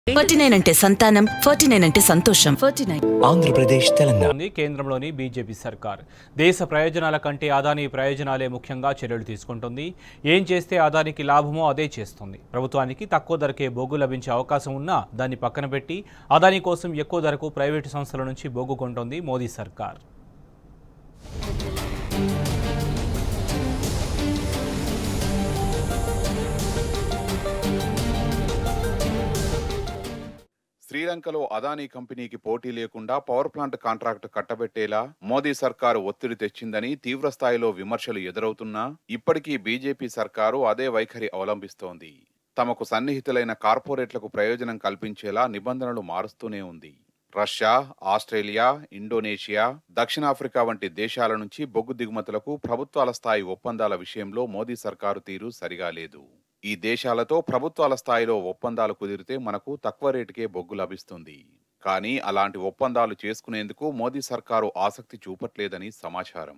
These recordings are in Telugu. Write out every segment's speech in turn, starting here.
ఫార్టీ నైన్ అంటే సంతానం ఫార్టీ నైన్ అంటే సంతోషం ఫార్టీ నైన్ ఆంధ్రప్రదేశ్ తెలంగాణ ఉంది కేంద్రంలోని బీజేపీ సర్కార్ దేశ ప్రయోజనాల కంటే అదానీ ప్రయోజనాలే ముఖ్యంగా చర్యలు తీసుకుంటుంది ఏం చేస్తే అదానికి లాభమో అదే చేస్తుంది ప్రభుత్వానికి తక్కువ ధరకే బొగ్గు లభించే అవకాశం ఉన్నా దాన్ని పక్కన పెట్టి అదానీ కోసం ఎక్కువ ధరకు ప్రైవేటు సంస్థల నుంచి బొగ్గు కొంటోంది మోదీ సర్కార్ శ్రీలంకలో అదానీ కంపెనీకి పోటీ లేకుండా పవర్ ప్లాంట్ కాంట్రాక్టు కట్టబెట్టేలా మోదీ సర్కారు ఒత్తిడి తెచ్చిందని తీవ్ర స్థాయిలో విమర్శలు ఎదురవుతున్నా ఇప్పటికీ బీజేపీ సర్కారు అదే వైఖరి అవలంబిస్తోంది తమకు సన్నిహితులైన కార్పొరేట్లకు ప్రయోజనం కల్పించేలా నిబంధనలు మారుస్తూనే ఉంది రష్యా ఆస్ట్రేలియా ఇండోనేషియా దక్షిణాఫ్రికా వంటి దేశాల నుంచి బొగ్గు దిగుమతులకు ప్రభుత్వాల స్థాయి ఒప్పందాల విషయంలో మోదీ సర్కారు తీరు సరిగా లేదు ఈ దేశాలతో ప్రభుత్వాల స్థాయిలో ఒప్పందాలు కుదిరితే మనకు తక్కువ రేటుకే బొగ్గు లభిస్తుంది కానీ అలాంటి ఒప్పందాలు చేసుకునేందుకు మోదీ సర్కారు ఆసక్తి చూపట్లేదని సమాచారం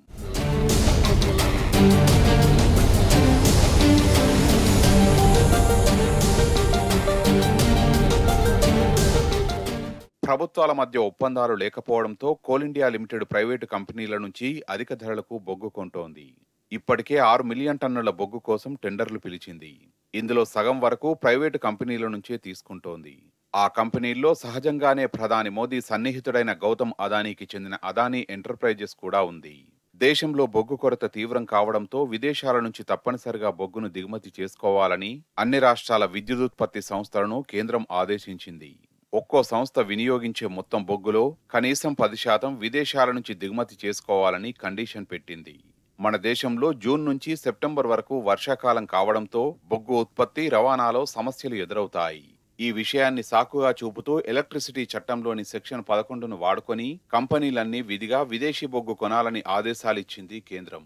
ప్రభుత్వాల మధ్య ఒప్పందాలు లేకపోవడంతో కోల్ ఇండియా లిమిటెడ్ ప్రైవేటు కంపెనీల నుంచి అధిక ధరలకు బొగ్గు కొంటోంది ఇప్పటికే ఆరు మిలియన్ టన్నుల బొగ్గు కోసం టెండర్లు పిలిచింది ఇందులో సగం వరకు ప్రైవేటు కంపెనీల నుంచే తీసుకుంటోంది ఆ కంపెనీల్లో సహజంగానే ప్రధాని మోదీ సన్నిహితుడైన గౌతమ్ అదానీకి చెందిన అదానీ ఎంటర్ప్రైజెస్ కూడా ఉంది దేశంలో బొగ్గు కొరత తీవ్రం కావడంతో విదేశాల నుంచి తప్పనిసరిగా బొగ్గును దిగుమతి చేసుకోవాలని అన్ని రాష్ట్రాల విద్యుదుత్పత్తి సంస్థలను కేంద్రం ఆదేశించింది ఒక్కో సంస్థ వినియోగించే మొత్తం బొగ్గులో కనీసం పది శాతం విదేశాల నుంచి దిగుమతి చేసుకోవాలని కండిషన్ పెట్టింది మన దేశంలో జూన్ నుంచి సెప్టెంబర్ వరకు వర్షాకాలం కావడంతో బొగ్గు ఉత్పత్తి రవాణాలో సమస్యలు ఎదురవుతాయి ఈ విషయాన్ని సాకుగా చూపుతూ ఎలక్ట్రిసిటీ చట్టంలోని సెక్షన్ పదకొండును వాడుకొని కంపెనీలన్నీ విధిగా విదేశీ బొగ్గు కొనాలని ఆదేశాలిచ్చింది కేంద్రం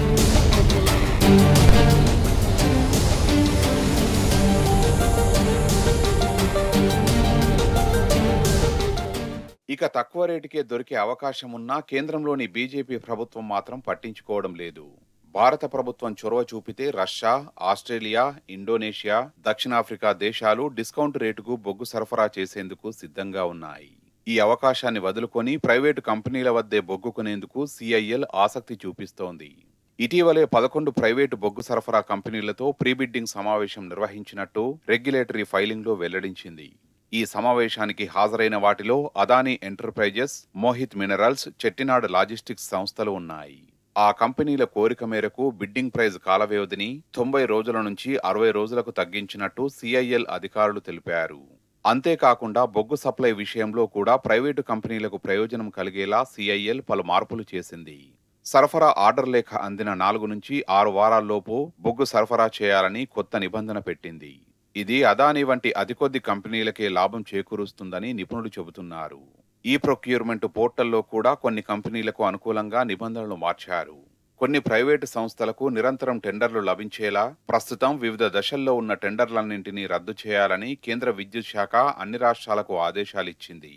ఇక తక్కువ రేటుకే దొరికే అవకాశం ఉన్నా కేంద్రంలోని బీజేపీ ప్రభుత్వం మాత్రం పట్టించుకోవడం లేదు భారత ప్రభుత్వం చొరవ చూపితే రష్యా ఆస్ట్రేలియా ఇండోనేషియా దక్షిణాఫ్రికా దేశాలు డిస్కౌంట్ రేటుకు బొగ్గు సరఫరా చేసేందుకు సిద్ధంగా ఉన్నాయి ఈ అవకాశాన్ని వదులుకొని ప్రైవేటు కంపెనీల వద్దే బొగ్గు కొనేందుకు సిఐఎల్ ఆసక్తి చూపిస్తోంది ఇటీవలే పదకొండు ప్రైవేటు బొగ్గు సరఫరా కంపెనీలతో ప్రీబిడ్డింగ్ సమావేశం నిర్వహించినట్టు రెగ్యులేటరీ ఫైలింగ్లో వెల్లడించింది ఈ సమావేశానికి హాజరైన వాటిలో Adani enterprises Mohit minerals Chettinad logistics సంస్థలు ఉన్నాయి ఆ కంపెనీల కోరిక మేరకు బిడ్డింగ్ ప్రైజ్ కాల వ్యవధిని తొంభై రోజుల నుంచి అరవై రోజులకు తగ్గించినట్టు సిఐఎల్ అధికారులు తెలిపారు అంతేకాకుండా బొగ్గు సప్లై విషయంలో కూడా ప్రైవేటు కంపెనీలకు ప్రయోజనం కలిగేలా సిఐఎల్ పలు మార్పులు చేసింది సరఫరా ఆర్డర్ లేఖ అందిన నాలుగు నుంచి ఆరు వారాల్లోపు బొగ్గు సరఫరా చేయాలని కొత్త నిబంధన పెట్టింది ఇది అదానీ వంటి అతి కొద్ది కంపెనీలకే లాభం చేకూరుస్తుందని నిపుణులు చెబుతున్నారు ఈ ప్రొక్యూర్మెంట్ పోర్టల్లో కూడా కొన్ని కంపెనీలకు అనుకూలంగా నిబంధనలు మార్చారు కొన్ని ప్రైవేటు సంస్థలకు నిరంతరం టెండర్లు లభించేలా ప్రస్తుతం వివిధ దశల్లో ఉన్న టెండర్లన్నింటినీ రద్దు చేయాలని కేంద్ర విద్యుత్ శాఖ అన్ని రాష్ట్రాలకు ఆదేశాలిచ్చింది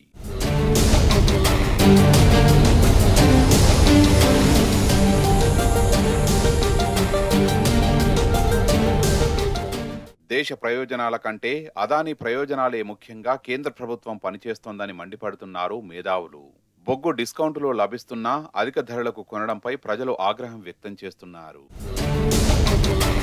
దేశ ప్రయోజనాల కంటే అదానీ ప్రయోజనాలే ముఖ్యంగా కేంద్ర ప్రభుత్వం పనిచేస్తోందని మండిపడుతున్నారు మేధావులు బొగ్గు డిస్కౌంటులో లభిస్తున్నా అధిక ధరలకు కొనడంపై ప్రజలు ఆగ్రహం వ్యక్తం చేస్తున్నారు